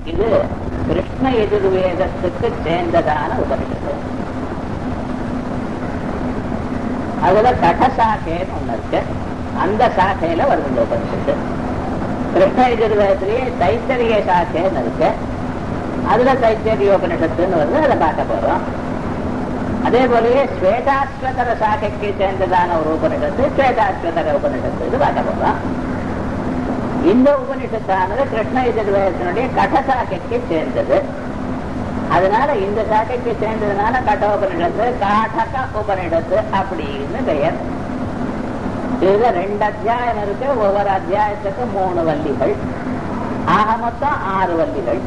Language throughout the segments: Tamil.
இது கிருஷ்ண எதிர்வேதத்துக்கு சேர்ந்ததான உபனிஷத்து அதுல கடசாக்கைன்னு ஒண்ணு இருக்கு அந்த சாக்கையில வருது இந்த உபனிஷத்து கிருஷ்ண எதிர்வேதத்திலேயே தைத்தரிய சாக்கைன்னு இருக்கு அதுல தைத்தரிய உபனிஷத்துன்னு வருது அதை பார்க்க போறோம் அதே போலயே ஸ்வேதாஸ்வதர சாக்கைக்கு சேர்ந்ததான ஒரு உபனிஷத்து ஸ்வேதாஸ்வதர உபனிஷத்து இது பார்க்க போறோம் இந்த உபனிஷத்தானது கிருஷ்ண எதிர்வேதத்தினுடைய கடசாக்கைக்கு சேர்ந்தது அதனால இந்த சாக்கைக்கு சேர்ந்ததுனால கட உபனிஷத்து காடக உபனிஷத்து அப்படின்னு பெயர் இதுல ரெண்டு அத்தியாயம் இருக்கு ஒவ்வொரு அத்தியாயத்துக்கு மூணு வள்ளிகள் ஆக மொத்தம் ஆறு வள்ளிகள்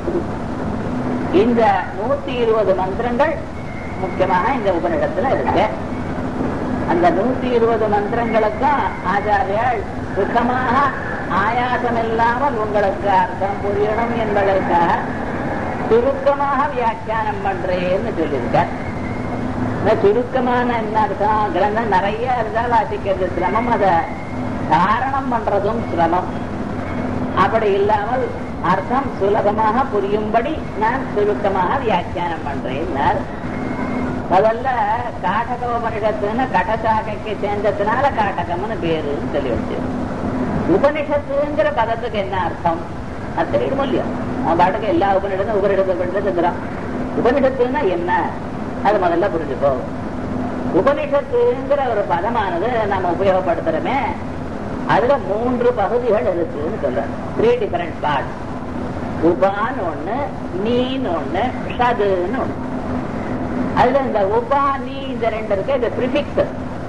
இந்த நூத்தி இருபது மந்திரங்கள் முக்கியமாக இந்த உபனிடத்துல இருக்கு அந்த நூத்தி இருபது மந்திரங்களுக்கும் ஆச்சாரியால் சுத்தமாக ஆயாசம் இல்லாமல் உங்களுக்கு அர்த்தம் புரியணும் என்பதற்காக சுருக்கமாக வியாக்கியானம் பண்றேன்னு சொல்லியிருக்கார் இந்த சுருக்கமான என்ன அர்த்தம் கிரந்தம் நிறைய இருந்தா வாசிக்கிறது சிரமம் அதை தாரணம் பண்றதும் சிரமம் அப்படி இல்லாமல் அர்த்தம் சுலபமாக புரியும்படி நான் சுருக்கமாக வியாக்கியானம் பண்றேன் முதல்ல காட்டக உபனிஷத்துன்னு கடசாகைக்கு சேர்ந்ததுனால காட்டகம்னு பேருன்னு சொல்லி வச்சு உபனிஷத்துங்கிற பதத்துக்கு என்ன அர்த்தம் அது தெரியுமோ இல்லையா அவன் பாட்டுக்கு எல்லா உபனிடத்தும் உபனிடத்தை உபனிஷத்துங்கிறான் உபனிஷத்துன்னா என்ன அது முதல்ல புரிஞ்சுக்கோ உபனிஷத்துங்கிற ஒரு பதமானது நம்ம உபயோகப்படுத்துறோமே அதுல மூன்று பகுதிகள் இருக்குன்னு சொல்றேன் த்ரீ டிஃபரெண்ட் பார்ட்ஸ் உபான்னு ஒண்ணு நீன்னு ஒண்ணு ஷதுன்னு ஒண்ணு அதுல இந்த உபா நீ இந்த ரெண்டு இருக்கு இது பிரிபிக்ஸ்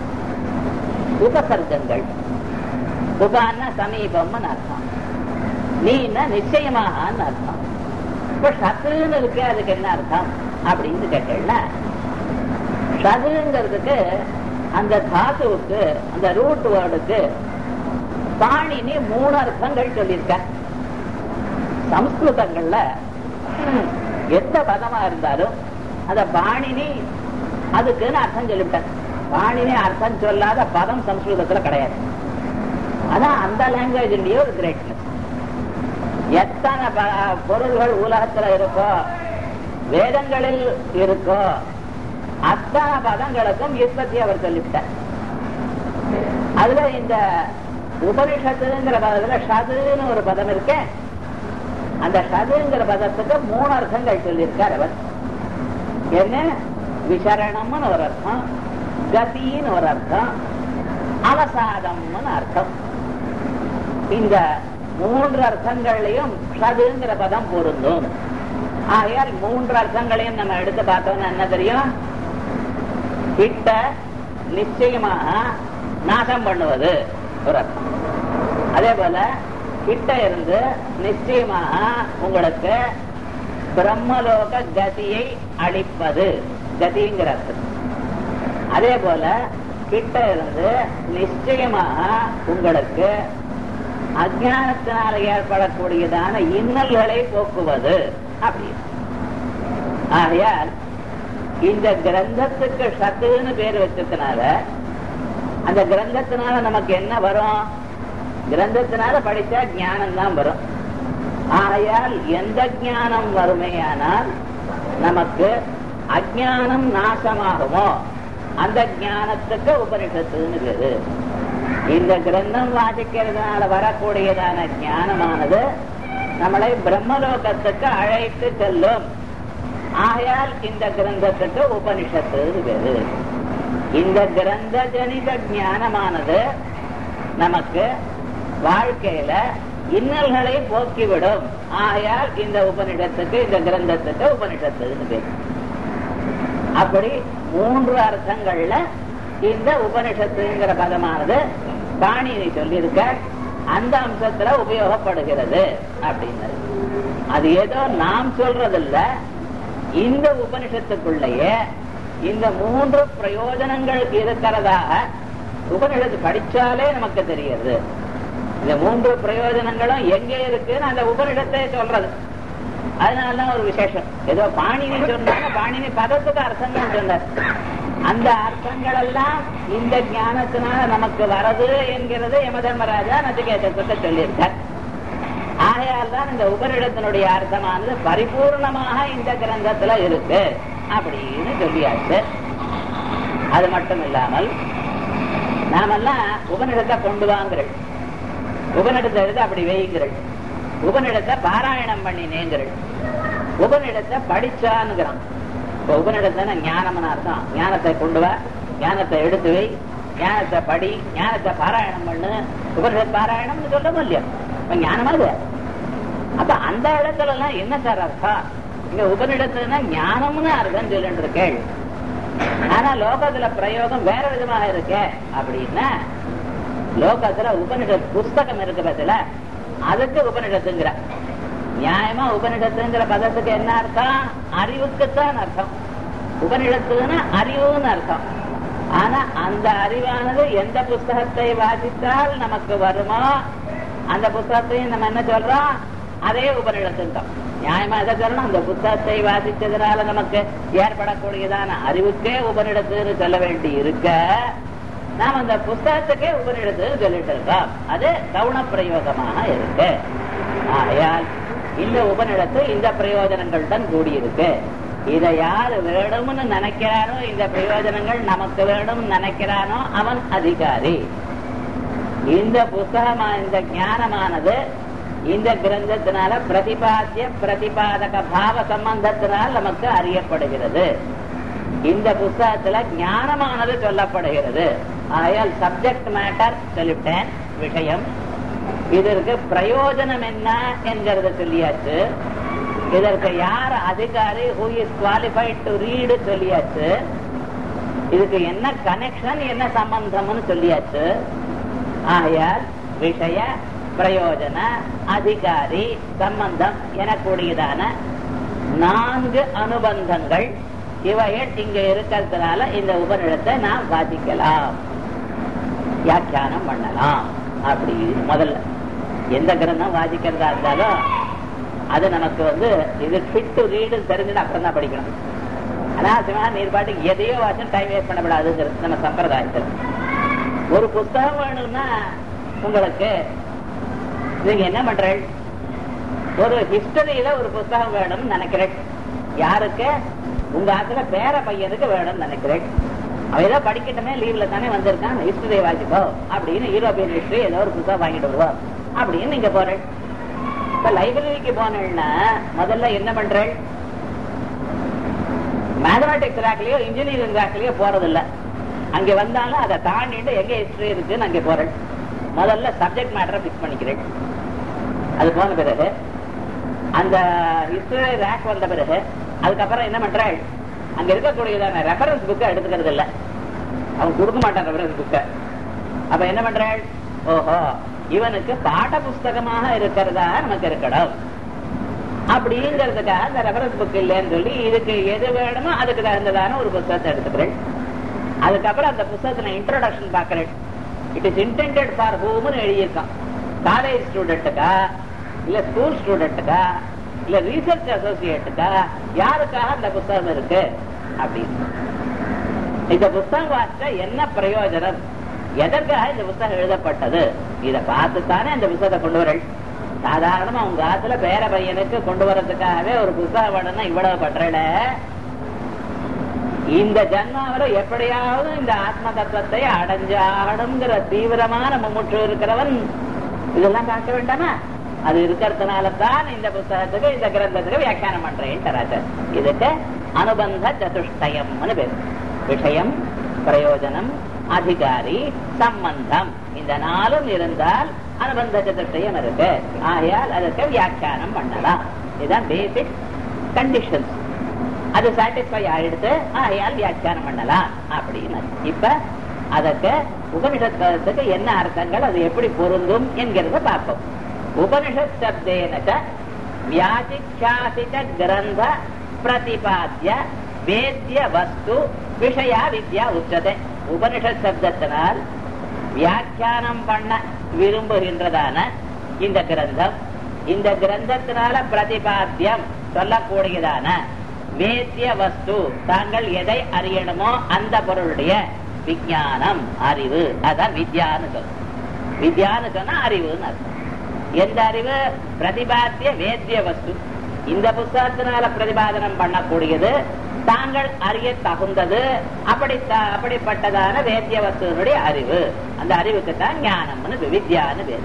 உபசர்க்கங்கள் உபான்னா சமீபம்னு அர்த்தம் நீன்னா நிச்சயமாகன்னு அர்த்தம் இப்ப ஷத்துன்னு இருக்கு அதுக்கு என்ன அர்த்தம் அப்படின்னு கேட்டேன்னா ஷதுங்கிறதுக்கு அந்த தாத்துவுக்கு அந்த ரூட் வேர்டுக்கு பாணினி மூணு அர்த்தங்கள் சொல்லியிருக்க சம்ஸ்கிருதங்கள்ல எந்த பதமா இருந்தாலும் அத பாணினி அதுக்குன்னு அர்த்தம் சொல்லிவிட்டேன் பாணினி அர்த்தம் சொல்லாத பதம் சம்ஸ்கிருதத்துல கிடையாது அதான் அந்த லாங்குவேஜ் ஒரு கிரேட்னஸ் எத்தனை பொருள்கள் உலகத்துல இருக்கோ வேதங்களில் இருக்கோ அத்தனை பதங்களுக்கும் உற்பத்தி அவர் சொல்லிவிட்டார் அதுல இந்த உபனிஷத்துங்கிற பதத்துல ஷதுன்னு ஒரு பதம் இருக்க அந்த ஷதுங்கிற பதத்துக்கு மூணு அர்த்தங்கள் சொல்லியிருக்கார் அவர் என்ன விசரணம்னு ஒரு அர்த்தம் கதின்னு ஒரு அர்த்தம் அவசாதம்னு அர்த்தம் இந்த மூன்று அர்த்தங்களையும் ஷதுங்கிற பதம் பொருந்தும் ஆகையால் மூன்று அர்த்தங்களையும் நம்ம எடுத்து பார்த்தோம்னா என்ன தெரியும் கிட்ட நிச்சயமாக நாசம் பண்ணுவது ஒரு அர்த்தம் அதே போல கிட்ட இருந்து நிச்சயமாக உங்களுக்கு பிரம்மலோக கதியை அளிப்பது கதிங்கிற அர்த்தம் அதே போல கிட்ட இருந்து நிச்சயமாக உங்களுக்கு அஜானத்தினால ஏற்படக்கூடியதான இன்னல்களை போக்குவது அப்படின்னு ஆகையால் இந்த கிரந்தத்துக்கு சத்துன்னு பேர் வச்சதுனால அந்த கிரந்தத்தினால நமக்கு என்ன வரும் கிரந்தத்தினால படிச்சா ஞானம் தான் வரும் ஆகையால் எந்த ஞானம் வருமேயானால் நமக்கு அஜானம் நாசமாகுமோ அந்த ஞானத்துக்கு உபனிஷத்துன்னு பேரு இந்த கிரந்தம் வாசிக்கிறதுனால வரக்கூடியதான ஞானமானது நம்மளை பிரம்மலோகத்துக்கு அழைத்து செல்லும் ஆகையால் இந்த கிரந்தத்துக்கு உபனிஷத்துன்னு பேரு இந்த கிரந்த ஜனித ஞானமானது நமக்கு வாழ்க்கையில இன்னல்களை போக்கிவிடும் ஆகையால் இந்த உபனிஷத்துக்கு இந்த கிரந்தத்துக்கு உபனிஷத்துன்னு பேரு அப்படி மூன்று அர்த்தங்கள்ல இந்த உபனிஷத்துங்கிற பதமானது பாணினி சொல்லியிருக்க அந்த அம்சத்துல உபயோகப்படுகிறது அப்படின்னு அது ஏதோ நாம் சொல்றதில்ல இந்த உபனிஷத்துக்குள்ளேயே இந்த மூன்று பிரயோஜனங்கள் இருக்கிறதாக உபனிஷத்து படிச்சாலே நமக்கு தெரியுது இந்த மூன்று பிரயோஜனங்களும் எங்க இருக்குன்னு அந்த உபனிஷத்தை சொல்றது அதனாலதான் ஒரு விசேஷம் ஏதோ பாணினி சொன்னாங்க பாணினி பதத்துக்கு அர்த்தங்கள் சொன்னார் அந்த அர்த்தங்கள் எல்லாம் இந்த ஞானத்தினால நமக்கு வரது என்கிறது யம தர்மராஜா நச்சிகேதத்தை சொல்லியிருக்கார் ஆகையால் தான் இந்த உபரிடத்தினுடைய அர்த்தமானது பரிபூர்ணமாக இந்த கிரந்தத்துல இருக்கு அப்படின்னு சொல்லியாச்சு அது மட்டும் இல்லாமல் நாமெல்லாம் உபனிடத்தை கொண்டு வாங்குறள் உபனிடத்தை எடுத்து அப்படி வையுங்கள் உபனிடத்தை பாராயணம் பண்ணி நேங்குறள் உபனிடத்தை படிச்சான்னுங்கிறான் இப்ப உபனிடத்தை ஞானம்னு அர்த்தம் ஞானத்தை கொண்டு வா ஞானத்தை எடுத்து வை ஞானத்தை படி ஞானத்தை பாராயணம் பண்ணு உபனிஷத் பாராயணம்னு சொல்லவும் இல்லையா இப்ப ஞானமா இது அப்ப அந்த இடத்துல எல்லாம் என்ன சார் அர்த்தம் இங்க உபனிடத்துனா ஞானம்னு அர்த்தம் சொல்லிட்டு இருக்கேள் ஆனா லோகத்துல பிரயோகம் வேற விதமாக இருக்கே அப்படின்னா லோகத்துல உபனிஷத் புஸ்தகம் இருக்கு பத்தில அதுக்கு உபனிஷத்துங்கிற நியாயமா உபனிஷத்துங்கிற பதத்துக்கு என்ன அர்த்தம் அறிவுக்குத்தான் அர்த்தம் உபனிஷத்துன்னா அறிவுன்னு அர்த்தம் ஆனா அந்த அறிவானது எந்த புஸ்தகத்தை வாசித்தால் நமக்கு வருமோ அந்த புஸ்தகத்தையும் நம்ம என்ன சொல்றோம் அதே உபனிடத்துட்டோம் நியாயமா எதை சொல்லணும் அந்த புத்தகத்தை வாசிச்சதுனால நமக்கு ஏற்படக்கூடியதான அறிவுக்கே உபனிடத்துன்னு சொல்ல வேண்டி இருக்க நாம் அந்த புஸ்தகத்துக்கே உபனிடத்துன்னு சொல்லிட்டு இருக்கோம் அது கவுன பிரயோகமாக இருக்கு ஆகையால் இந்த உபனிடத்து இந்த பிரயோஜனங்களுடன் கூடியிருக்கு இதை யாரு வேணும்னு நினைக்கிறானோ இந்த பிரயோஜனங்கள் நமக்கு வேணும் நினைக்கிறானோ அவன் அதிகாரி இந்த புஸ்தகமா இந்த ஞானமானது இந்த கிரந்தத்தினால பிரதிபாத்திய பிரதிபாதக பாவ சம்பந்தத்தினால் நமக்கு அறியப்படுகிறது இந்த புஸ்தகத்துல ஞானமானது சொல்லப்படுகிறது ஆயால் சப்ஜெக்ட் மேட்டர் சொல்லிவிட்டேன் விஷயம் இதற்கு பிரயோஜனம் என்ன என்கிறத சொல்லியாச்சு இதற்கு யார் அதிகாரி who is qualified to read சொல்லியாச்சு இதுக்கு என்ன கனெக்ஷன் என்ன சம்பந்தம்னு சொல்லியாச்சு ஆகையால் விஷய பிரயோஜன அதிகாரி சம்பந்தம் எனக்கூடியதான நான்கு அனுபந்தங்கள் இவைகள் இங்க இருக்கிறதுனால இந்த உபநிடத்தை நாம் வாசிக்கலாம் வியாக்கியானம் பண்ணலாம் அப்படி முதல்ல எந்த கிரந்தம் வாசிக்கிறதா இருந்தாலும் அது நமக்கு வந்து இது ஃபிட் டு ரீடு தெரிஞ்சுட்டு அப்புறம் தான் படிக்கணும் அனாவசியமா நீர் பாட்டுக்கு எதையோ வாசம் டைம் வேஸ்ட் பண்ணப்படாதுங்கிறது நம்ம சம்பிரதாயத்தில் ஒரு புத்தகம் வேணும்னா உங்களுக்கு நீங்க என்ன பண்றேன் ஒரு ஹிஸ்டரியில ஒரு புத்தகம் வேணும்னு நினைக்கிறேன் யாருக்கு உங்க ஆத்துல பேர பையனுக்கு வேணும்னு நினைக்கிறேன் அவ ஏதோ படிக்கட்டுமே லீவ்ல தானே வந்திருக்கான் ஹிஸ்டரியை வாசிப்போ அப்படின்னு யூரோப்பியன் ஹிஸ்டரி ஏதோ ஒரு புத்தகம் வாங்கிட்டு வருவோம் அப்படின்னு நீங்க போறேன் இப்ப லைப்ரரிக்கு போனேன்னா முதல்ல என்ன பண்றேன் மேத்தமேட்டிக்ஸ் ரேக்லயோ இன்ஜினியரிங் ரேக்லயோ போறது இல்ல அங்க வந்தாலும் அதை தாண்டிட்டு எங்க ஹிஸ்டரி இருக்குன்னு அங்க போறேன் முதல்ல சப்ஜெக்ட் மேட்டரை பிக்ஸ் பண்ணிக்கிறேன் அது போன பிறகு அந்த ஹிஸ்டரி ரேக் வந்த பிறகு அதுக்கப்புறம் என்ன பண்றாள் அங்க இருக்கக்கூடியதான ரெஃபரன்ஸ் புக்கை எடுத்துக்கிறது இல்ல அவன் கொடுக்க மாட்டான் ரெஃபரன்ஸ் புக்கை அப்ப என்ன பண்றாள் ஓஹோ இவனுக்கு பாட புஸ்தகமாக இருக்கிறதா நமக்கு இருக்கணும் அப்படிங்கிறதுக்காக அந்த ரெஃபரன்ஸ் புக் இல்லைன்னு சொல்லி இதுக்கு எது வேணுமோ அதுக்கு தகுந்ததான ஒரு புத்தகத்தை எடுத்துக்கிறேன் அதுக்கப்புறம் அந்த புத்தகத்துல இன்ட்ரோடக்ஷன் பாக்குறேன் இட் இஸ் இன்டென்டட் ஃபார் ஹோம்னு எழுதியிருக்கான் காலேஜ் ஸ்டூடெண்ட்டுக்கா இல்ல ஸ்கூல் ஸ்டூடெண்ட்டுக்கா இல்ல ரீசர்ச் அசோசியேட்டுக்கா யாருக்காக அந்த புத்தகம் இருக்கு அப்படின்னு இந்த புத்தகம் வாசிச்சா என்ன பிரயோஜனம் எதற்காக இந்த புத்தகம் எழுதப்பட்டது இதை பார்த்து தானே இந்த புத்தகத்தை கொண்டு வரல் சாதாரணமா உங்க ஆத்துல பேர பையனுக்கு கொண்டு வரதுக்காகவே ஒரு புத்தகம் வேணும்னா இவ்வளவு பண்றல இந்த ஜன்மாவில எப்படியாவது இந்த ஆத்ம தத்துவத்தை அடைஞ்சாகணுங்கிற தீவிரமான மும்முற்று இருக்கிறவன் இதெல்லாம் பார்க்க வேண்டாமா அது இருக்கிறதுனால தான் இந்த புத்தகத்துக்கு இந்த கிரந்தத்துக்கு வியாக்கியானம் பண்றேன் தராசர் இதுக்கு அனுபந்த சதுஷ்டயம்னு பேர் விஷயம் பிரயோஜனம் அதிகாரி சம்பந்தம் இந்த நாளும் இருந்தால் அனுபந்த சதுஷ்டயம் இருக்கு ஆகையால் அதுக்கு வியாக்கியானம் பண்ணலாம் இதுதான் பேசிக் கண்டிஷன்ஸ் அது சாட்டிஸ்ஃபை ஆயிடுத்து ஆகையால் வியாக்கியானம் பண்ணலாம் அப்படின்னு இப்ப அதற்கு உபனிஷத்துக்கு என்ன அர்த்தங்கள் அது எப்படி பொருந்தும் என்கிறத பார்ப்போம் உபனிஷத் சப்தேன வியாதிக்ஷாசித கிரந்த பிரதிபாத்திய வேத்திய வஸ்து விஷயா வித்யா உச்சதை உபனிஷத் சப்தத்தினால் வியாக்கியானம் பண்ண விரும்புகின்றதான இந்த கிரந்தம் இந்த கிரந்தத்தினால பிரதிபாத்தியம் சொல்லக்கூடியதான வேத்திய வஸ்து தாங்கள் எதை அறியணுமோ அந்த பொருளுடைய விஞ்ஞானம் அறிவு அதான் வித்யான்னு சொல்லும் வித்யான்னு சொன்னா அறிவுன்னு அர்த்தம் எந்த அறிவு பிரதிபாத்திய வேத்திய வஸ்து இந்த புஸ்தகத்தினால பிரதிபாதனம் பண்ணக்கூடியது தாங்கள் அறிய தகுந்தது அப்படி அப்படிப்பட்டதான வேத்திய வஸ்துவனுடைய அறிவு அந்த அறிவுக்கு தான் ஞானம்னு வித்யான்னு பேரு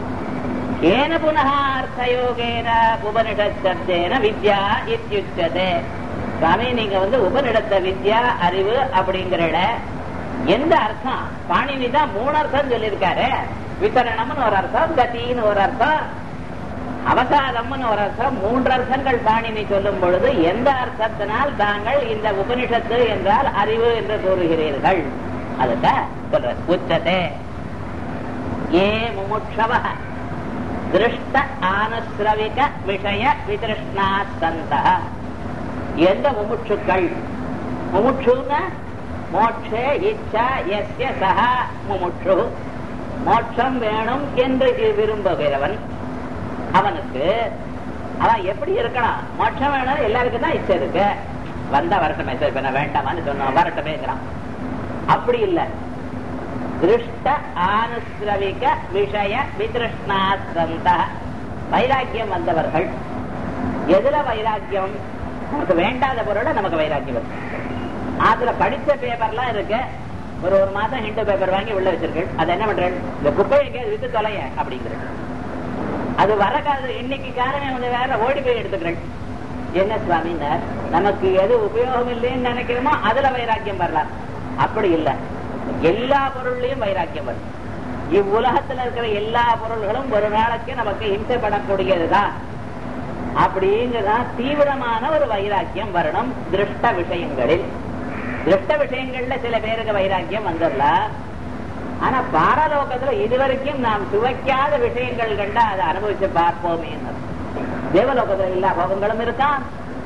ஏன புனः அர்த்தயோகேன உபனிஷத் சப்தேன வித்யா இத்தியுச்சதே சுவாமி நீங்க வந்து உபனிடத்த வித்யா அறிவு அப்படிங்கிற எந்த அர்த்தம் பாணினி தான் மூணு அர்த்தம் சொல்லியிருக்காரு விசரணம்னு ஒரு அர்த்தம் கத்தின்னு ஒரு அர்த்தம் அவசாதம்னு ஒரு அர்த்தம் மூன்று அர்த்தங்கள் பாணினி சொல்லும் பொழுது எந்த அர்த்தத்தினால் தாங்கள் இந்த உபனிஷத்து என்றால் அறிவு என்று கூறுகிறீர்கள் அதுதான் சொல்ற உச்சதே ஏ முமுட்சவ திருஷ்ட ஆனுஸ்ரவிக விஷய விதிருஷ்ணா சந்த எந்த முமுட்சுக்கள் முமுட்சுன்னா மோட்சே இச்சா எஸ்ய சக முமுட்சு மோட்சம் வேணும் என்று விரும்புகிறவன் அவனுக்கு அவன் எப்படி இருக்கணும் மோட்சம் வேணும் எல்லாருக்கும் தான் இச்சை இருக்கு வந்தா வரட்டுமே சரி இப்ப நான் வேண்டாமான்னு சொன்னான் வரட்டுமேங்கிறான் அப்படி இல்லை திருஷ்ட ஆனுஸ்ரவிக விஷய விதிருஷ்ணாசந்த வைராக்கியம் வந்தவர்கள் எதுல வைராக்கியம் நமக்கு வேண்டாத பொருளை நமக்கு வைராக்கியம் வரும் அதுல படிச்ச பேப்பர்லாம் இருக்கு ஒரு ஒரு மாசம் ஹிண்டு பேப்பர் வாங்கி உள்ள வச்சிருக்கேன் அது என்ன பண்றேன் இந்த குப்பை எங்கேயாவது வித்து தொலைய அப்படிங்கிறது அது வர கால இன்னைக்கு காரணம் வந்து வேற ஓடி போய் எடுத்துக்கிறேன் என்ன சுவாமினார் நமக்கு எது உபயோகம் இல்லைன்னு நினைக்கிறோமோ அதுல வைராக்கியம் வரலாம் அப்படி இல்லை எல்லா பொருள்லயும் வைராக்கியம் வரும் இவ்வுலகத்துல இருக்கிற எல்லா பொருள்களும் ஒரு நாளைக்கு நமக்கு இம்சைப்படக்கூடியதுதான் அப்படிங்கிறதான் தீவிரமான ஒரு வைராக்கியம் வரணும் திருஷ்ட விஷயங்களில் திருஷ்ட விஷயங்கள்ல சில பேருக்கு வைராக்கியம் வந்துடலாம் ஆனா பாரலோகத்துல இதுவரைக்கும் நாம் சுவைக்காத விஷயங்கள் கண்டா அதை அனுபவிச்சு பார்ப்போமே தேவலோகத்துல எல்லா போகங்களும் இருக்கான்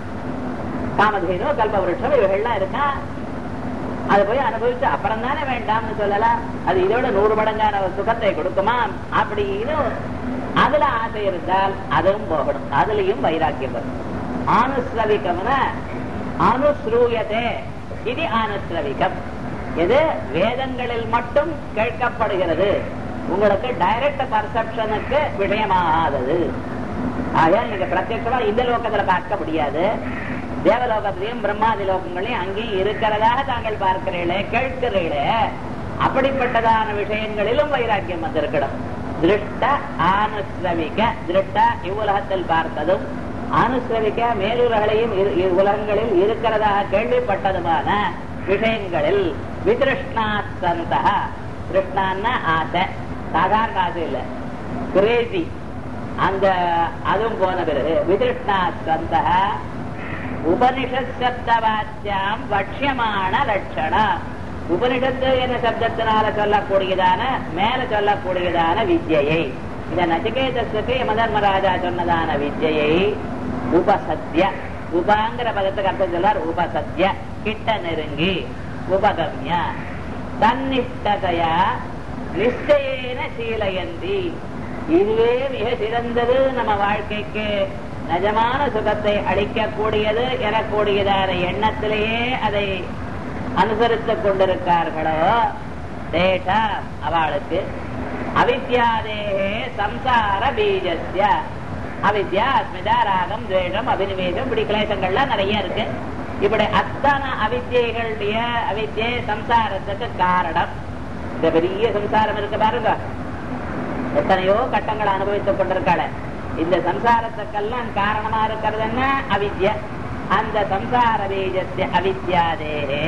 காமதேனோ கல்பவருஷம் இவைகள்லாம் இருக்கான் அதை போய் அனுபவிச்சு அப்புறம் தானே வேண்டாம்னு சொல்லலாம் அது இதோட நூறு மடங்கான ஒரு சுகத்தை கொடுக்குமா அப்படின்னு அதுல ஆசை இருந்தால் அதுவும் போகணும் அதுலயும் வைராக்கியம் வரும் ஆனுஸ்ரவிகம்ன அனுஸ்ரூயதே இது ஆனுஸ்ரவிகம் எது வேதங்களில் மட்டும் கேட்கப்படுகிறது உங்களுக்கு டைரக்ட் பர்செப்ஷனுக்கு விஷயமாகாதது ஆகையால் நீங்க பிரத்யட்சமா இந்த லோகத்துல பார்க்க முடியாது தேவலோகத்திலையும் பிரம்மாதி லோகங்களையும் அங்கேயும் இருக்கிறதாக தாங்கள் பார்க்கிறீர்களே கேட்கிறீர்களே அப்படிப்பட்டதான விஷயங்களிலும் வைராக்கியம் வந்திருக்கணும் திருஷ்ட ஆனுஸ்ரவிக திருஷ்ட இவ்வுலகத்தில் பார்த்ததும் ஆனுஸ்ரவிக்க மேலுலகளையும் உலகங்களில் இருக்கிறதாக கேள்விப்பட்டதுமான விஷயங்களில் விதிருஷ்ணாசந்த கிருஷ்ணான்னா ஆசை சாதாரண ஆசை இல்ல கிரேசி அந்த அதுவும் போன பிறகு விதிருஷ்ணாசந்த உபனிஷத் சப்தவாத்தியாம் வட்சியமான லட்சணம் உபனிஷத்து என்ற சப்தத்தினால சொல்லக்கூடியதான மேல சொல்லக்கூடியதான வித்யை இந்த நச்சிகேதத்துக்கு யமதர்மராஜா சொன்னதான வித்யை உபசத்ய உபாங்கிற பதத்துக்கு அர்த்தம் சொல்லார் உபசத்ய கிட்ட நெருங்கி உபகம்ய தன்னிஷ்டதையா நிச்சயேன சீலயந்தி இதுவே மிக சிறந்தது நம்ம வாழ்க்கைக்கு நிஜமான சுகத்தை அளிக்கக்கூடியது எனக்கூடியதான எண்ணத்திலேயே அதை அனுசரித்துக் கொண்டிருக்கார்களோ தேஷா அவளுக்கு அவித்யாதேகே சம்சார பீஜஸ்ய அவித்யா அஸ்மிதா ராகம் துவேஷம் அபினிவேசம் இப்படி கிளேசங்கள்லாம் நிறைய இருக்கு இப்படி அத்தனை அவித்தியைகளுடைய அவித்தியை சம்சாரத்துக்கு காரணம் இந்த பெரிய சம்சாரம் இருக்கு பாருங்க எத்தனையோ கட்டங்களை அனுபவித்துக் கொண்டிருக்காள இந்த சம்சாரத்துக்கெல்லாம் காரணமா இருக்கிறது என்ன அவித்ய அந்த சம்சார பீஜஸ்ய அவித்யாதேகே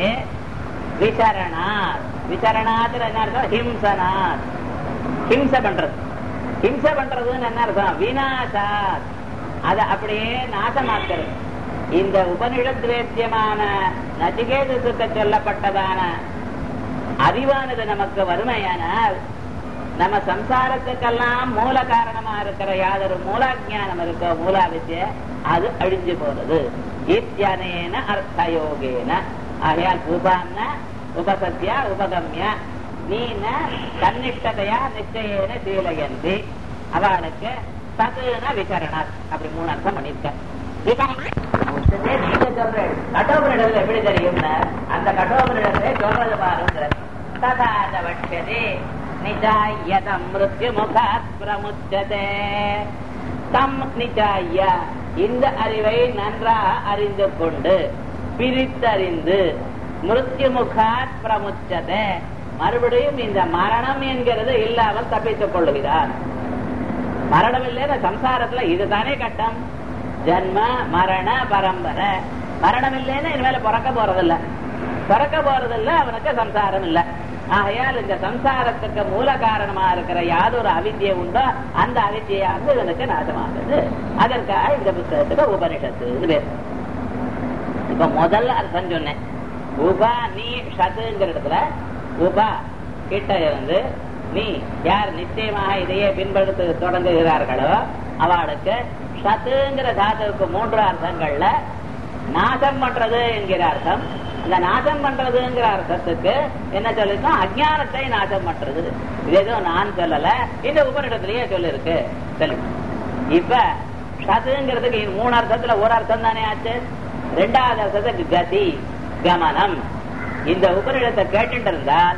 விசரணாத் விசரணாத்துல என்ன அர்த்தம் ஹிம்சனாத் ஹிம்சை பண்றது ஹிம்சை பண்றதுன்னு என்ன அர்த்தம் வினாசாத் அதை அப்படியே நாசமாக்கிறது இந்த உபனிஷத் வேத்தியமான நச்சிகேதத்துக்கு சொல்லப்பட்டதான அறிவானது நமக்கு வறுமையானால் நம்ம சம்சாரத்துக்கெல்லாம் மூல காரணமா இருக்கிற யாதொரு மூலாஜானம் இருக்கோ மூலாவித்ய அது அழிஞ்சு போறது இத்தியனேன அர்த்தயோகேன ஆகையால் உபான்ன உபசத்யா உபகம்ய நீன தன்னிஷ்டதையா நிச்சயேன சீலயந்தி அவளுக்கு தகுன விசரணாத் அப்படி மூணு அர்த்தம் பண்ணிருக்க நீங்க சொல்றேன் கடோபரிடத்துல எப்படி தெரியும்னா அந்த கடோபரிடத்தை சொல்றது பாருங்க ததாத வட்சதே நிஜாயதம் மிருத்யு முகாத் பிரமுச்சதே தம் நிஜாய இந்த அறிவை நன்றாக அறிந்து கொண்டு பிரித்தறிந்து மிருத்யு முகாத் பிரமுச்சதே மறுபடியும் இந்த மரணம் என்கிறது இல்லாமல் தப்பித்துக் கொள்ளுகிறார் மரணம் இல்லைன்னா சம்சாரத்துல இதுதானே கட்டம் ஜன்ம மரண பரம்பரை மரணம் இல்லைன்னா இனிமேல பிறக்க போறதில்ல பிறக்க போறதில்ல அவனுக்கு சம்சாரம் இல்ல ஆகையால் இந்த சம்சாரத்துக்கு மூல காரணமா இருக்கிற யாதொரு அவித்தியை உண்டோ அந்த அவித்தியானது இவனுக்கு நாசமாகுது அதற்காக இந்த புத்தகத்துக்கு உபனிஷத்துன்னு பேர் இப்ப முதல் அர்த்தம் சொன்னேன் உபா நீ ஷத்துங்கிற இடத்துல உபா கிட்ட இருந்து நீ யார் நிச்சயமாக இதையே பின்படுத்த தொடங்குகிறார்களோ அவளுக்கு ஷத்துங்கிற தாத்துவுக்கு மூன்று அர்த்தங்கள்ல நாசம் பண்றது என்கிற அர்த்தம் இந்த நாசம் பண்றதுங்கிற அர்த்தத்துக்கு என்ன சொல்லிருக்கோம் அஜானத்தை நாசம் பண்றது இது எதுவும் நான் சொல்லல இந்த உபனிடத்திலேயே சொல்லிருக்கு சொல்லி இப்ப ஷத்துங்கிறதுக்கு மூணு அர்த்தத்துல ஒரு அர்த்தம் தானே ஆச்சு ரெண்டாவது அர்த்தத்துக்கு கதி கமனம் இந்த உபனிடத்தை கேட்டுட்டு இருந்தால்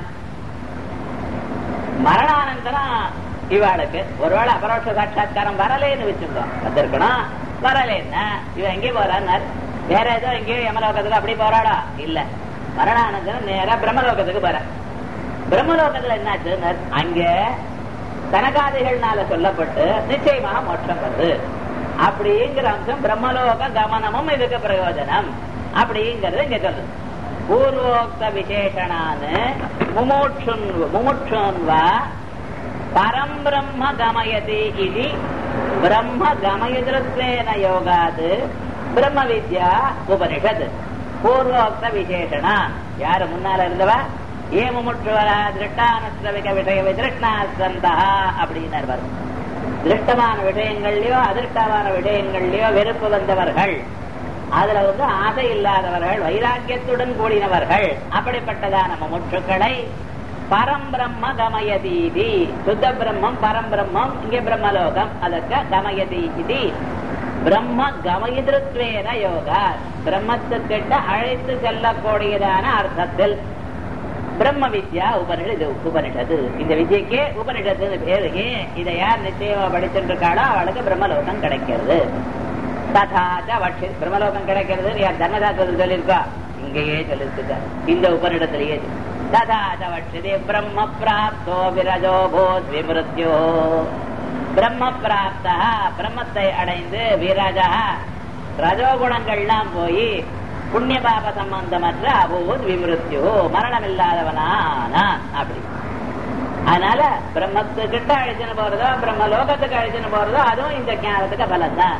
மரணானந்தரம் இவாளுக்கு ஒருவேளை அபரோட்ச சாட்சா்காரம் வரலேன்னு வச்சுருந்தோம் வந்திருக்கணும் வரலேன்னா இவன் எங்கே போறான்னார் வேற ஏதோ எங்கேயோ யமலோகத்துக்கு அப்படி போறாடா இல்ல மரணானந்தரம் நேரா பிரம்மலோகத்துக்கு போற பிரம்மலோகத்துல என்னாச்சு அங்க தனகாதிகள்னால சொல்லப்பட்டு நிச்சயமாக மோட்சம் வருது அப்படிங்கிற அம்சம் பிரம்மலோக கமனமும் இதுக்கு பிரயோஜனம் அப்படிங்கிறது இங்க சொல்லுது பூர்வோக்த விசேஷனான்னு முமுட்சுன் முமுட்சுன்வா பரம் பிரம்ம கமயதி இது பிரம்ம கமயதிருத்வேன யோகாது பிரம்ம வித்யா உபனிஷத் பூர்வோக்த விசேஷனா யாரு முன்னால இருந்தவா ஏ முமுட்சுவரா திருஷ்டானஸ்ரவிக விஷய விதிருஷ்ணாசந்தா அப்படின்னு வரும் திருஷ்டமான விஷயங்கள்லயோ அதிருஷ்டமான விஷயங்கள்லயோ வெறுப்பு வந்தவர்கள் அதுல வந்து ஆசை இல்லாதவர்கள் வைராக்கியத்துடன் கூடினவர்கள் அப்படிப்பட்டதான முமுட்சுக்களை பரம்பிரம்ம கமயதீதி சுத்த பிரம்மம் பரம்பிரம்மம் இங்கே பிரம்மலோகம் அதற்கு கமயதீதி பிரம்ம கமயிதிருத்வேன யோகா பிரம்மத்துக்கிட்ட அழைத்து செல்லக்கூடியதான அர்த்தத்தில் பிரம்ம வித்யா உபனிஷது உபனிஷது இந்த வித்யக்கே உபனிஷத்து பேரு ஏன் இதை யார் நிச்சயமா படிச்சுட்டு இருக்காளோ அவளுக்கு பிரம்மலோகம் கிடைக்கிறது ததாச்ச வட்சி பிரம்மலோகம் கிடைக்கிறது யார் தர்மதாசர் சொல்லியிருக்கா இங்கேயே சொல்லியிருக்க இந்த உபனிடத்திலேயே ததாச்ச வட்சதே பிரம்ம பிராப்தோ விரஜோ போத் விமிருத்யோ பிரம்ம பிராப்தா பிரம்மத்தை அடைந்து விரஜா ரஜோகுணங்கள்லாம் போய் புண்ணிய பாப சம்பந்தமற்ற அபூத் விமிருத்யோ மரணம் இல்லாதவனானா அப்படி அதனால பிரம்மத்துக்கிட்ட அழிச்சுன்னு போறதோ பிரம்ம லோகத்துக்கு அழிச்சுன்னு போறதோ அதுவும் இந்த ஞானத்துக்கு பலம் தான்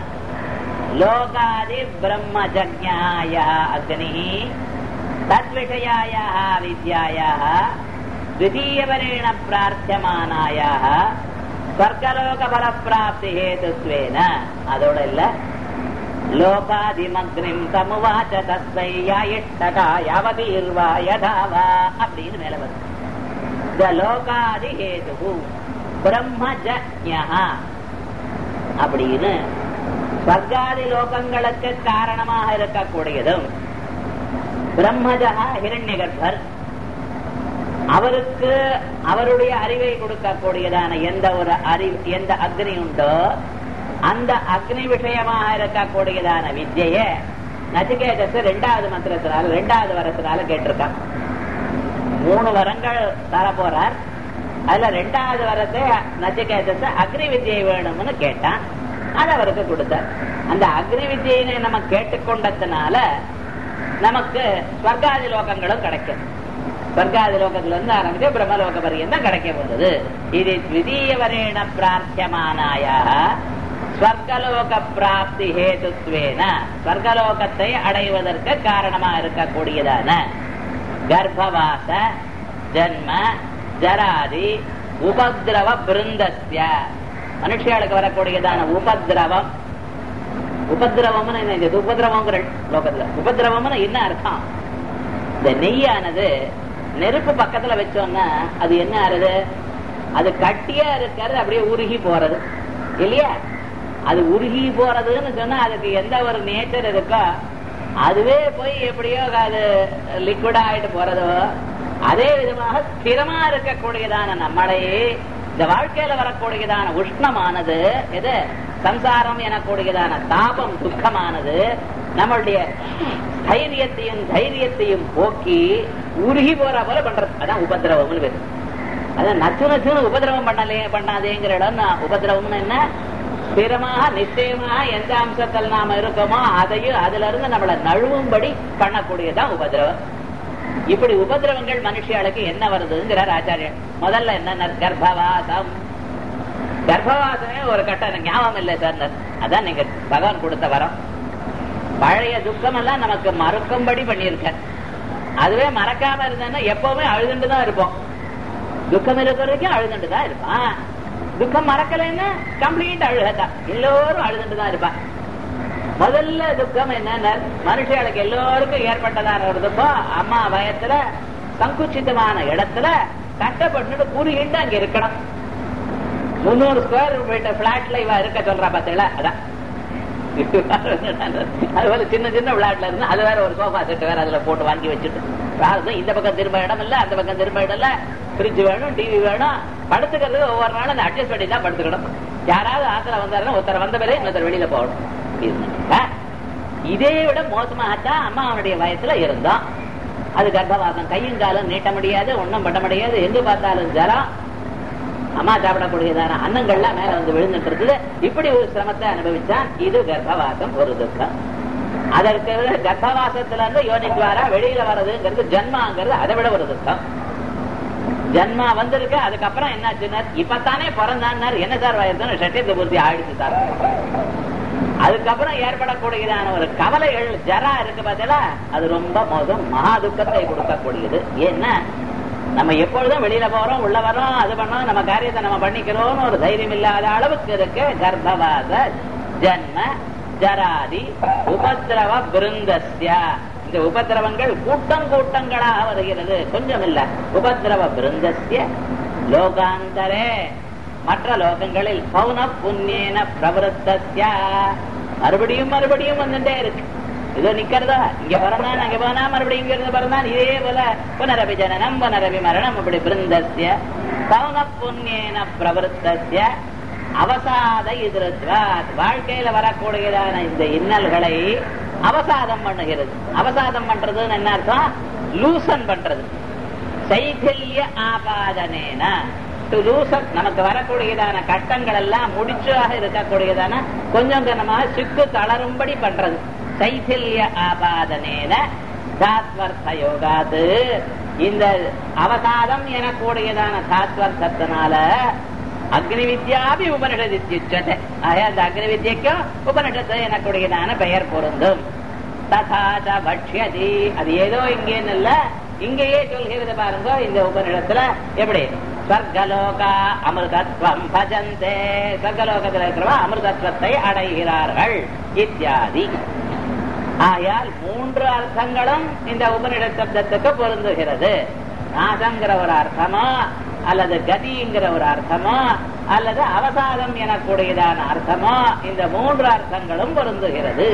லோகாதி பிரம்ம ஜக்ஞாய அக்னி தத்விஷயாய வித்யாய द्वितीयवरेण प्रार्थ्यमानायाः ஸ்வர்கலோக பல பிராப்தி ஹேதுத்வேன அதோட இல்ல லோகாதிமக்னிம் சமுவாச்ச தஸ்மை யாயிஷ்டகா யாவதீர்வா யதாவா அப்படின்னு மேல வருது இந்த லோகாதி ஹேது பிரம்மஜ்ஞா அப்படின்னு ஸ்வர்காதி லோகங்களுக்கு காரணமாக இருக்கக்கூடியதும் பிரம்மஜா ஹிரண்யகர்பர் அவருக்கு அவருடைய அறிவை கொடுக்கக்கூடியதான எந்த ஒரு அறிவு எந்த அக்னி உண்டோ அந்த அக்னி விஷயமாக இருக்கக்கூடியதான வித்ய நச்சிகேதஸ் ரெண்டாவது மந்திரத்தினால ரெண்டாவது வரத்தினால கேட்டிருக்கான் மூணு வரங்கள் தர போறார் அதுல ரெண்டாவது வரத்தை நச்சிகேதஸ் அக்னி வித்யை வேணும்னு கேட்டான் அது அவருக்கு கொடுத்தார் அந்த அக்னி வித்யை நம்ம கேட்டுக்கொண்டதுனால நமக்கு ஸ்வர்காதி லோகங்களும் கிடைக்கும் ஸ்வர்காதி லோகத்துல இருந்து ஆரம்பிச்சு பிரம்மலோக பரியந்தம் கிடைக்க போகுது இது த்விதீய வரேண பிரார்த்தியமானாய ஸ்வர்கலோக பிராப்தி ஹேதுத்வேன ஸ்வர்கலோகத்தை அடைவதற்கு காரணமா இருக்கக்கூடியதான கர்ப்பவாச ஜன்ம ஜராதி உபதிரவ பிருந்தஸ்ய மனுஷியாளுக்கு வரக்கூடியதான உபதிரவம் உபதிரவம்னு என்ன இது உபதிரவங்கிற லோகத்துல உபதிரவம்னு என்ன அர்த்தம் இந்த நெய்யானது நெருப்பு பக்கத்துல வச்சோம்னா அது என்ன ஆறுது அது கட்டியா இருக்கிறது அப்படியே உருகி போறது இல்லையா அது உருகி போறதுன்னு சொன்னா அதுக்கு எந்த ஒரு நேச்சர் இருக்கோ அதுவே போய் எப்படியோ அது லிக்விடா ஆயிட்டு போறதோ அதே விதமாக ஸ்திரமா இருக்கக்கூடியதான நம்மளையே இந்த வாழ்க்கையில வரக்கூடியதான உஷ்ணமானது எது சம்சாரம் எனக்கூடியதான தாபம் துக்கமானது நம்மளுடைய தைரியத்தையும் தைரியத்தையும் போக்கி உருகி போற போல பண்றது அதான் உபதிரவம்னு பேரு அதான் நச்சு நச்சுன்னு உபதிரவம் பண்ணலே பண்ணாதேங்கிற இடம் நான் உபதிரவம்னு என்ன ஸ்திரமாக நிச்சயமாக எந்த அம்சத்தில் நாம இருக்கோமோ அதையும் அதுல இருந்து நம்மளை நழுவும்படி பண்ணக்கூடியதான் உபதிரவம் இப்படி உபதிரவங்கள் மனுஷியாளுக்கு என்ன வருதுங்கிறார் ஆச்சாரியன் முதல்ல என்ன கர்ப்பவாசம் கர்ப்பவாசமே ஒரு கட்டம் எனக்கு ஞாபகம் இல்லை சார் அதான் நீங்க பகவான் கொடுத்த வரம் பழைய துக்கம் எல்லாம் நமக்கு மறக்கும்படி பண்ணியிருக்க அதுவே மறக்காம இருந்தேன்னா எப்பவுமே அழுதுண்டு தான் இருப்போம் துக்கம் இருக்கிற வரைக்கும் அழுதுண்டு தான் இருப்பான் துக்கம் மறக்கலைன்னா கம்ப்ளீட் அழுகத்தான் எல்லோரும் அழுதுண்டு தான் இருப்பான் முதல்ல துக்கம் என்னன்னா மனுஷர்களுக்கு எல்லோருக்கும் ஏற்பட்டதான ஒரு துக்கம் அம்மா வயத்துல சங்குச்சிதமான இடத்துல கஷ்டப்பட்டு கூறிகிட்டு அங்க இருக்கணும் முன்னூறு ஸ்கொயர் ஃபீட் பிளாட்ல இவ இருக்க சொல்றா பாத்தீங்களா அதான் அது போல சின்ன சின்ன விளையாட்டுல இருந்து அது வேற ஒரு சோஃபா செட் வேற அதுல போட்டு வாங்கி வச்சுட்டு இந்த பக்கம் திரும்ப இடம் இல்ல அந்த பக்கம் திரும்ப இடம் இல்ல ஃப்ரிட்ஜ் வேணும் டிவி வேணும் படுத்துக்கிறது ஒவ்வொரு நாளும் அந்த அட்ஜஸ்ட் பண்ணி தான் படுத்துக்கணும் யாராவது ஆத்துல வந்தாருன்னா ஒருத்தர் வந்த பிறகு இன்னொருத்தர் வெளியில போகணும் இதே விட மோசமாகத்தான் அம்மா அவனுடைய வயசுல இருந்தோம் அது கர்ப்பவாசம் கையும் காலம் நீட்ட முடியாது ஒன்னும் பண்ண முடியாது எங்க பார்த்தாலும் ஜலம் அம்மா சாப்பிடக்கூடியதான அன்னங்கள்லாம் மேல வந்து விழுந்துட்டு இருக்குது இப்படி ஒரு சிரமத்தை அனுபவிச்சான் இது கர்ப்பவாசம் ஒரு துக்கம் அதற்கு கர்ப்பவாசத்துல இருந்து யோனித்வாரா வெளியில வர்றதுங்கிறது ஜன்மாங்கிறது அதை விட ஒரு துக்கம் ஜன்மா வந்திருக்கு அதுக்கப்புறம் என்னாச்சுன்னா இப்பத்தானே பிறந்தான்னார் என்ன சார் வயசு சட்டியத்தை பூர்த்தி ஆயிடுச்சு சார் அதுக்கப்புறம் ஏற்படக்கூடியதான ஒரு கவலைகள் ஜரா இருக்கு பார்த்தீங்களா அது ரொம்ப மோசம் மகா துக்கத்தை கொடுக்கக்கூடியது ஏன்னா நம்ம எப்பொழுதும் வெளியில போறோம் உள்ள வரோம் அது பண்ணோம் நம்ம காரியத்தை நம்ம பண்ணிக்கிறோம்னு ஒரு தைரியம் இல்லாத அளவுக்கு இருக்கு கர்ப்பவாத ஜன்ம ஜராதி உபதிரவ பிருந்தஸ்யா இந்த உபதிரவங்கள் கூட்டம் கூட்டங்களாக வருகிறது கொஞ்சம் இல்ல உபதிரவ பிருந்தஸ்ய லோகாந்தரே மற்ற லோகங்களில் பௌன புண்ணியன பிரவருத்தஸ்ய மறுபடியும் மறுபடியும் வந்துட்டே இருக்கு இதோ நிக்கிறதா இங்க பிறந்தான் அங்க போனா மறுபடியும் இங்க இருந்து பிறந்தான் இதே போல புனரபி ஜனனம் புனரபி மரணம் இப்படி பிருந்தஸ்ய பௌன புண்ணியன பிரவருத்தஸ்ய அவசாத எதிர்த்வாத் வாழ்க்கையில வரக்கூடியதான இந்த இன்னல்களை அவசாதம் பண்ணுகிறது அவசாதம் பண்றதுன்னு என்ன அர்த்தம் லூசன் பண்றது சைதல்ய ஆபாதனேன லூசன் நமக்கு வரக்கூடியதான கட்டங்கள் எல்லாம் முடிச்சாக இருக்கக்கூடியதான கொஞ்சம் கொஞ்சமாக சிக்கு தளரும்படி பண்றது சைதல்ய ஆபாதனேன தாத்வர்த்த யோகாது இந்த அவசாதம் எனக்கூடியதான தாத்வர்த்தத்தினால அக்னி வித்யாபி உபனிஷதித்யுச்சதே ஆக அந்த அக்னி வித்யக்கும் உபனிஷத்து எனக்கூடியதான பெயர் பொருந்தும் ததாச்ச பக்ஷ்யதி அது ஏதோ இங்கேன்னு இல்ல இங்கேயே சொல்கிறது பாருங்க இந்த உபனிடத்துல எப்படி ஸ்வர்கலோகா அமிர்தத்வம் பஜந்தே ஸ்வர்கலோகத்தில் இருக்கிறவா அமிர்தத்வத்தை அடைகிறார்கள் இத்தியாதி ஆயால் மூன்று அர்த்தங்களும் இந்த உபனிட சப்தத்துக்கு பொருந்துகிறது நாசங்கிற ஒரு அர்த்தமோ அல்லது கதிங்கிற ஒரு அர்த்தமோ அல்லது அவசாதம் எனக்கூடியதான அர்த்தமோ இந்த மூன்று அர்த்தங்களும் பொருந்துகிறது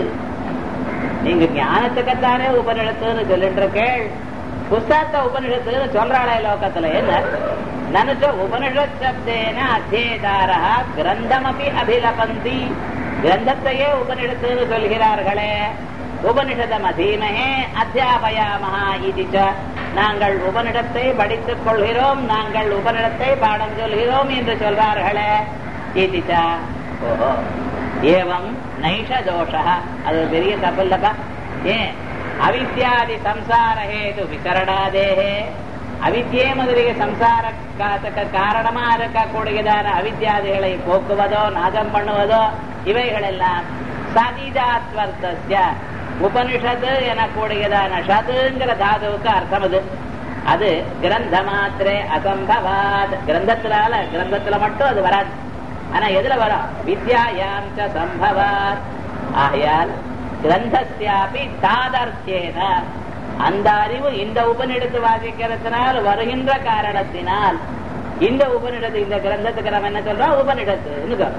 நீங்க ஞானத்துக்குத்தானே உபனிடத்துன்னு சொல்லிட்டு இருக்கேள் புஸ்தகத்தை உபனிஷத்துன்னு சொல்றாளே லோகத்துல என்ன நனுச்ச உபனிஷத் சப்தேன அத்தியேதாரா கிரந்தமபி அபிலபந்தி கிரந்தத்தையே உபனிஷத்துன்னு சொல்கிறார்களே உபனிஷதம் அதீமகே அத்தியாபயாமஹா இது நாங்கள் உபனிடத்தை படித்துக் கொள்கிறோம் நாங்கள் உபனிடத்தை பாடம் சொல்கிறோம் என்று சொல்றார்களே இது ஓஹோ ஏவம் நைஷ தோஷ அது ஒரு பெரிய தப்பு இல்லப்பா ஏன் அவித்யாதி சம்சார ஹேது விசரணாதேகே அவித்யே முதலிய சம்சார காரணமா இருக்கக்கூடியதான அவித்யாதிகளை போக்குவதோ நாசம் பண்ணுவதோ இவைகள் எல்லாம் சதிதாத்வர்த்தஸ்ய உபனிஷத்து எனக்கூடியதான ஷதுங்கிற தாதுவுக்கு அர்த்தம் அது அது கிரந்த மாத்திரே அசம்பவாத் கிரந்தத்தினால கிரந்தத்துல மட்டும் அது வராது ஆனா எதுல வரும் வித்யாயாம் சம்பவாத் ஆகையால் கிரந்தஸ்யாபி தாதர்த்தியேன அந்த அறிவு இந்த உபநிடத்து வாசிக்கிறதுனால் வருகின்ற காரணத்தினால் இந்த உபநிடத்து இந்த கிரந்தத்துக்கு நம்ம என்ன சொல்றோம் உபநிடத்துன்னு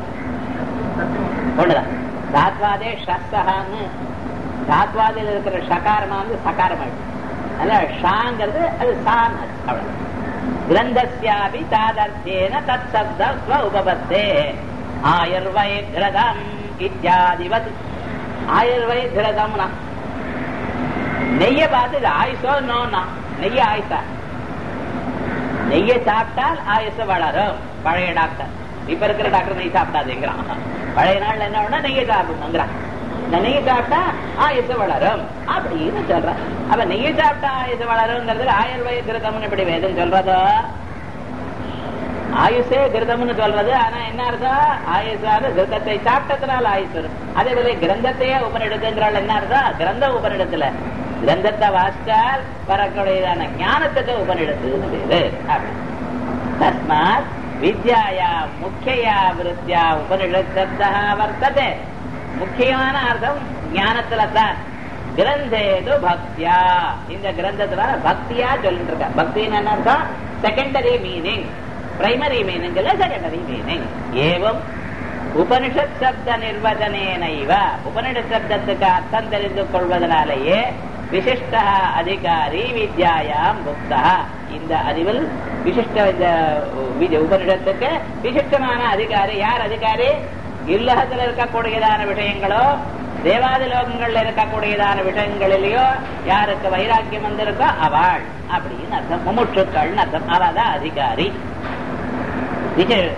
ஒண்ணுதான் தாத்வாதே ஷஸ்தகான்னு தாத்வாதில் இருக்கிற ஷகாரமா வந்து சகாரம் ஆயிடுச்சு அதனால ஷாங்கிறது அது சான் அவ்வளவு கிரந்தஸ்யாபி தாதர்த்தேன தத் சப்த ஸ்வ உபபத்தே ஆயுர்வை கிரதம் இத்தியாதிவத் ஆயுர்வை கிரதம்னா நெய்ய பார்த்து இது ஆயுசோ நோனா நெய்ய ஆயுசா நெய்ய சாப்பிட்டால் ஆயுசு வளரும் பழைய டாக்டர் இப்ப இருக்கிற டாக்டர் நெய் சாப்பிடாதுங்கிறான் பழைய நாள்ல என்ன பண்ணா நெய்ய சாப்பிடணுங்கிறான் இந்த நெய்ய சாப்பிட்டா ஆயுசு வளரும் அப்படின்னு சொல்றான் அப்ப நெய்ய சாப்பிட்டா ஆயுசு வளருங்கிறது ஆயுர்வேத கிருதம்னு இப்படி வேதம் சொல்றதோ ஆயுஷே கிருதம்னு சொல்றது ஆனா என்ன அர்த்தம் ஆயுஷான கிருதத்தை சாப்பிட்டதுனால ஆயுஷ் வரும் அதே போல கிரந்தத்தையே உபனிடத்துங்கிறாள் என்ன அர்த்தம் கிரந்த உபனிடத்துல கிரந்தத்தை வாசித்தால் வரக்கூடியதான ஞானத்துக்கு உபனிடத்துன்னு பேரு அப்படி. தஸ்மாத் வித்யாயா முக்கியா விருத்தியா உபனிஷத் சப்தா வர்த்ததே முக்கியமான அர்த்தம் ஞானத்துல தான் கிரந்தேது பக்தியா இந்த கிரந்தத்துல பக்தியா சொல்லிட்டு இருக்க பக்தின்னு என்ன அர்த்தம் செகண்டரி மீனிங் பிரைமரி மீனிங் இல்ல செகண்டரி மீனிங் ஏவம் உபனிஷத் சப்த நிர்வச்சனேனைவ உபனிஷத் சப்தத்துக்கு அர்த்தம் தெரிந்து கொள்வதனாலேயே விசிஷ்ட அதிகாரி வித்யாயாம் புக்தா இந்த அறிவில் விசிஷ்ட இந்த வி- உபனிஷத்துக்கு விசிஷ்டமான அதிகாரி யார் அதிகாரி இல்லகத்துல இருக்கக்கூடியதான விஷயங்களோ தேவாதி லோகங்கள்ல இருக்கக்கூடியதான விஷயங்களிலேயோ யாருக்கு வைராக்கியம் வந்திருக்கோ அவள் அப்படின்னு அர்த்தம் முமுட்சுக்கள் அர்த்தம் அவதான் அதிகாரி விஜய்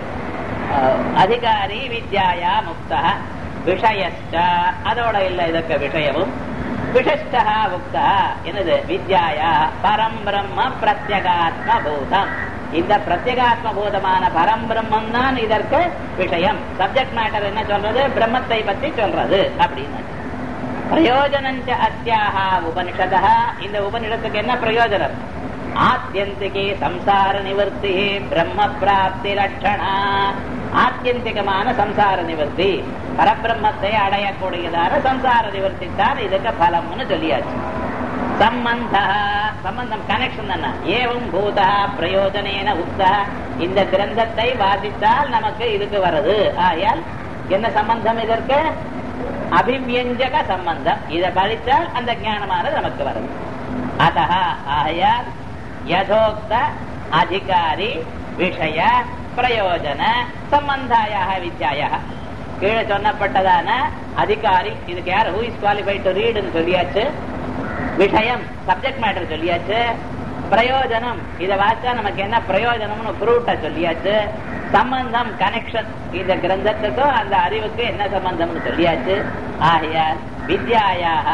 அதிகாரி வித்யாயா முக்த விஷயஸ்ட அதோட இல்ல இதற்கு விஷயமும் விஷஷ்டா முக்த என்னது வித்யாயா பரம் பிரம்ம பிரத்யகாத்ம பூதம் இந்த பிரத்யகாத்ம பூதமான பரம் பிரம்மம் தான் இதற்கு விஷயம் சப்ஜெக்ட் மேட்டர் என்ன சொல்றது பிரம்மத்தை பத்தி சொல்றது அப்படின்னு பிரயோஜனஞ்ச அத்தியாக உபனிஷத இந்த உபனிஷத்துக்கு என்ன பிரயோஜனம் ஆத்தியந்திகே சம்சார நிவர்த்தி பிரம்ம பிராப்தி லட்சணா ஆத்தியந்திகமான சம்சார நிவர்த்தி பரபிரம்மத்தை அடையக்கூடியதான சம்சார நிவர்த்தி தான் இதுக்கு பலம்னு சொல்லியாச்சு சம்பந்த சம்பந்தம் கனெக்ஷன் என்ன ஏவம் பூதா பிரயோஜனேன உக்தா இந்த கிரந்தத்தை வாசித்தால் நமக்கு இதுக்கு வருது ஆயால் என்ன சம்பந்தம் இதற்கு அபிவியஞ்சக சம்பந்தம் இதை படித்தால் அந்த ஞானமானது நமக்கு வருது அத ஆயால் யதோக்த அதிகாரி விஷய பிரயோஜன சம்பந்தாய வித்யாய கீழே சொன்னப்பட்டதான அதிகாரி இதுக்கு யார் ஹூ இஸ் குவாலிஃபைட் டு ரீடுன்னு சொல்லியாச்சு விஷயம் சப்ஜெக்ட் மேட்டர் சொல்லியாச்சு பிரயோஜனம் இதை வாசிச்சா நமக்கு என்ன பிரயோஜனம்னு புரூட்ட சொல்லியாச்சு சம்பந்தம் கனெக்ஷன் இந்த கிரந்தத்துக்கும் அந்த அறிவுக்கு என்ன சம்பந்தம்னு சொல்லியாச்சு ஆகையால் வித்யாயாக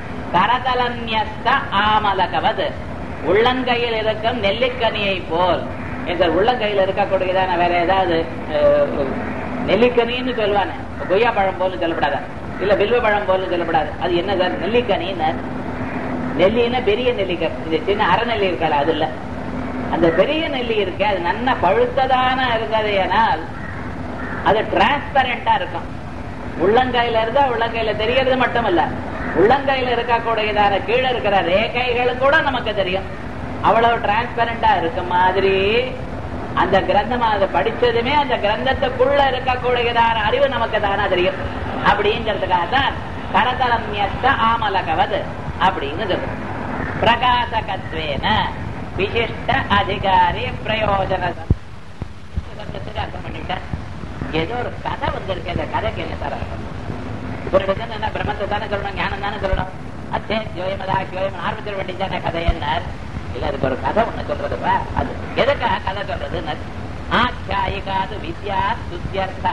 கரதலன்யஸ்த ஆமலகவது உள்ளங்கையில் இருக்கும் நெல்லிக்கனியை போல் இந்த உள்ளங்கையில் இருக்கக்கூடியதான வேற ஏதாவது அஹ், நெல்லிக்கனின்னு சொல்லுவானே கொய்யா பழம் போல சொல்லப்படாத இல்ல வில்வ பழம் போல சொல்லப்படாது அது என்ன சார் நெல்லிக்கனின்னு நெல்லின்னா பெரிய நெல்லிக்காய் இந்த சின்ன அரைநெல்லி இருக்கல அது இல்ல அந்த பெரிய நெல்லி இருக்கு அது நன்ன பழுத்ததான இருக்கிறது ஏனால் அது டிரான்ஸ்பரண்டா இருக்கும் உள்ளங்கையில இருந்தா உள்ளங்கையில தெரியறது மட்டும் இல்ல உள்ளங்கையில இருக்கக்கூடியதான கீழே இருக்கிற ரேகைகள் கூட நமக்கு தெரியும் அவ்வளவு டிரான்ஸ்பரண்டா இருக்க மாதிரி அந்த கிரந்தம் அதை படிச்சதுமே அந்த கிரந்தத்துக்குள்ள இருக்கக்கூடியதான அறிவு நமக்கு தானா தெரியும் அப்படிங்கிறதுக்காக தான் கரதலம்யத்த ஆமலகவது அப்படின்னு சொல்றோம் பிரகாசகத்வேன விசிஷ்ட அதிகாரி பிரயோஜன சப்தத்துக்கு அர்த்தம் பண்ணிட்டேன் ஏதோ ஒரு கதை வந்திருக்கு அந்த கதைக்கு என்ன சார் அர்த்தம் ஒரு விஷயம் என்ன பிரம்மத்தை தானே சொல்லணும் ஞானம் தானே சொல்லணும் அத்தே ஜோயமதா ஜோயம் ஆரம்பிச்சிட வேண்டியதான கதை என்ன இல்ல அதுக்கு ஒரு கதை ஒண்ணு சொல்றதுப்பா அது எதுக்காக கதை சொல்றது ஆச்சாயிகாது வித்யா துத்தியர்த்தா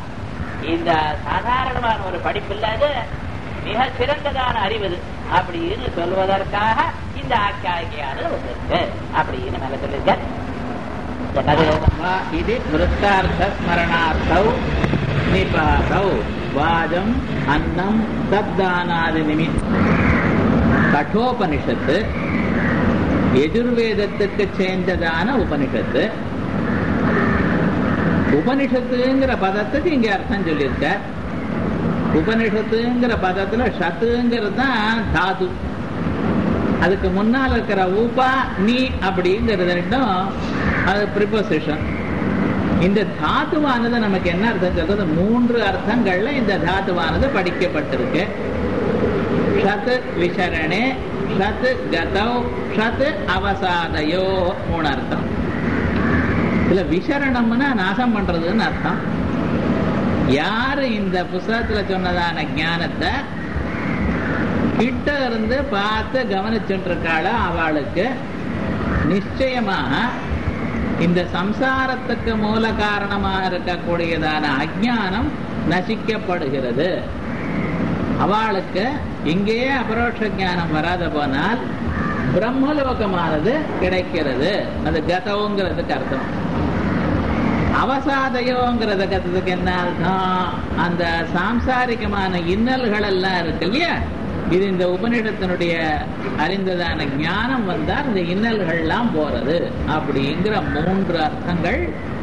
இந்த சாதாரணமான ஒரு படிப்பு இல்லாது மிக சிறந்ததான அறிவு இது அப்படின்னு சொல்வதற்காக இந்த ஆச்சாரியானது வந்திருக்கு அப்படின்னு மேல சொல்லிருக்க இந்த கதையை இது விருத்தார்த்த ஸ்மரணார்த்தௌ நிபாதௌ வாஜம் அன்னம் தத்தானாதி நிமித் கட்டோபனிஷத்து எஜுர்வேதத்துக்கு சேர்ந்ததான உபனிஷத்து உபனிஷத்துங்கிற பதத்துக்கு இங்க அர்த்தம் சொல்லியிருக்க உபனிஷத்துங்கிற பதத்துல ஷத்துங்கிறது தான் தாது அதுக்கு முன்னால் இருக்கிற உபா நீ அப்படிங்கிறது ரெண்டும் அது ப்ரிப்போசிஷன் இந்த தாத்துவானது நமக்கு என்ன அர்த்தம் சொல்றது மூன்று அர்த்தங்கள்ல இந்த தாத்துவானது படிக்கப்பட்டிருக்கு ஷத் விசரணே ஷத் கதௌ ஷத் அவசாதையோ மூணு அர்த்தம் இதுல விசரணம்னா நாசம் பண்றதுன்னு அர்த்தம் யாரு இந்த புஸ்தகத்துல சொன்னதான ஞானத்தை கிட்ட இருந்து பார்த்து கவனிச்சுட்டு இருக்காளோ அவளுக்கு நிச்சயமாக இந்த சம்சாரத்துக்கு மூல காரணமாக இருக்கக்கூடியதான அஜானம் நசிக்கப்படுகிறது அவளுக்கு இங்கேயே அபரோட்ச ஞானம் வராத போனால் பிரம்மலோகமானது கிடைக்கிறது அது கதவுங்கிறதுக்கு அர்த்தம் அவசாதையோங்கிறத கத்ததுக்கு என்ன அர்த்தம் அந்த சாம்சாரிகமான இன்னல்கள் எல்லாம் இருக்கு இல்லையா இது இந்த உபநிடத்தினுடைய அறிந்ததான ஞானம் வந்தால் இந்த இன்னல்கள்லாம் போறது அப்படிங்கிற மூன்று அர்த்தங்கள்